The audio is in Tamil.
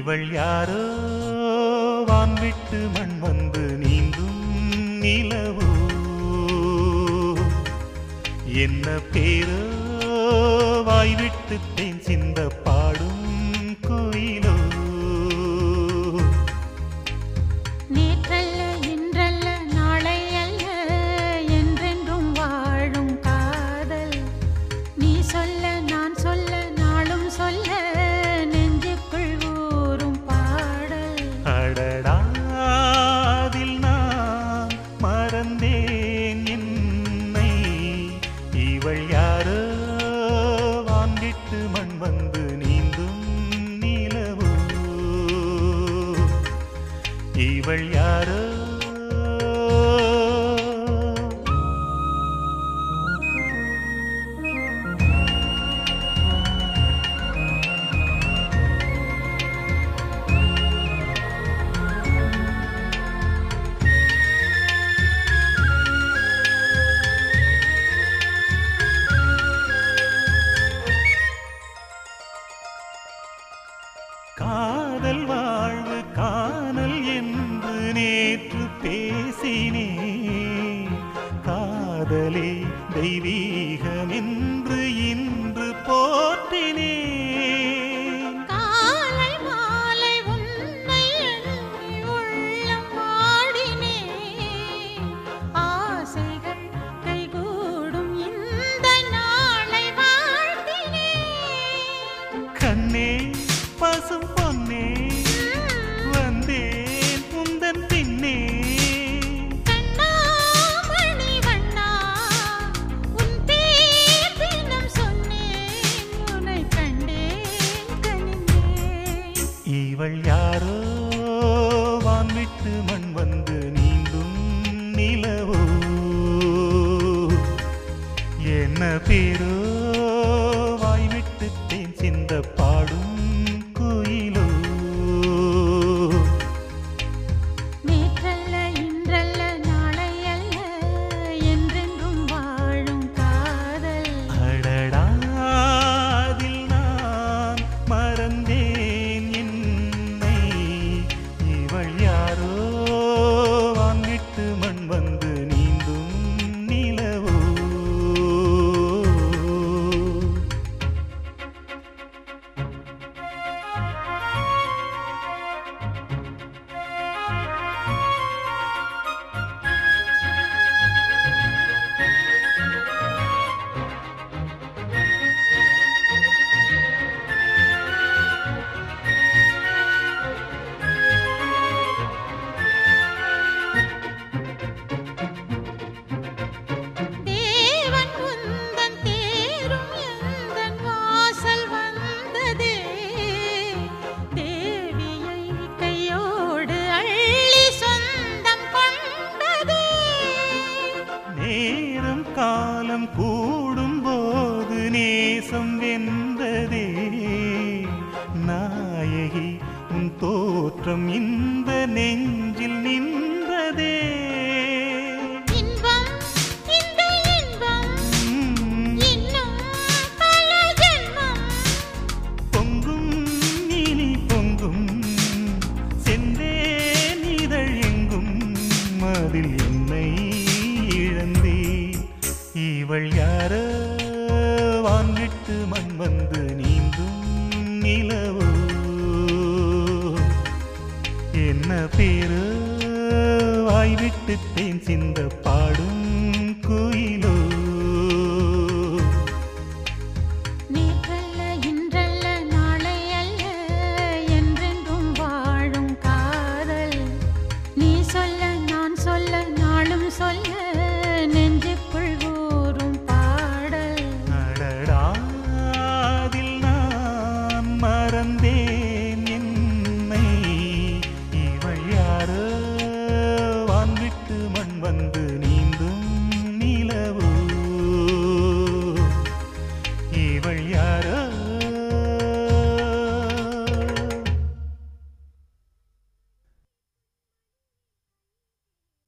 இவள் யாரோ வான்விட்டு மண் வந்து நீந்தும் நிலவோ என்ன பேரோ வாய்விட்டு தேன் சிந்த பாடும் கோயிலோ நேற்றல்ல இன்றல்ல நாளை அல்ல என்றென்றும் வாழும் காதல் நீ சொல்ல நான் சொல்ல நாளும் சொல்ல நெஞ்சுக்குள் ஊறும் பாடல் அடடாதில் நான் மறந்தேன் என்னை இவள் யாரோ வான்விட்டு மண் வந்து நீந்தும் நிலவோ இவள் யாரோ காதல் வாழ்வு காணல் என்று நேற்று பேசினே காதலே தெய்வீகம் என்று இன்று போற்றினே காலை மாலை உன்னை எண்ணி உள்ளம் ஆடினேன் ஆசைகள் கைகூடும் இந்த நாளை வாழ்த்தினேன் கண்ணே பசும் பொன்னே வந்தேன் உந்தன் பின்னே கண்ணாமணி வண்ணா உன் பேர் தினம் சொன்னேன் உன்னை கண்டேன் கனிந்தேன் இவள் யாரோ வான்விட்டு மண் வந்து நீந்தும் நிலவோ என்ன பேரோ வாய்விட்டு தேன் சிந்த பாடும் குயிலோ நேற்றல்ல இன்றல்ல நாளை அல்ல என்றென்றும் வாழும் காதல் அடடாதில் நான் மறந்தேன் என்னை இவள் யாரோ வாங்கிட்டு மண் வந்து நீந்தும் நிலவோ தேவன் உந்தன் தேரும் எந்தன் வாசல் வந்ததே தேவியை கையோடு அள்ளி சொந்தம் கொண்டதே நேரம் காலம் கூடும் போது நேசம் வென்றதே நாயகி உன் தோற்றம் இந்த நெஞ்சில் நின்றதே இன்பம் இந்த இன்பம் உம், இன்னும் பல ஜென்மம் பொங்கும் இனி பொங்கும் செந்தேன் இதழ் எங்கும் அதில் என்னை இழந்தேன் இவள் யாரோ வான்விட்டு மண் வந்து நீந்தும் நிலவோ என்ன பேரு வாய்விட்டு தேன் சிந்த பாடும் குயிலோ நேற்றல்ல இன்றல்ல நாளை அல்ல என்றென்றும் வாழும் காதல் நீ சொல்ல நான் சொல்ல நாளும் சொல்ல நெஞ்சுக்குள் ஊறும் பாடல் அடடாதில் நான் மறந்தேன் என்னை இவள் யாரோ வான்விட்டு மண் வந்து நீந்தும் நிலவோ இவள் யாரோ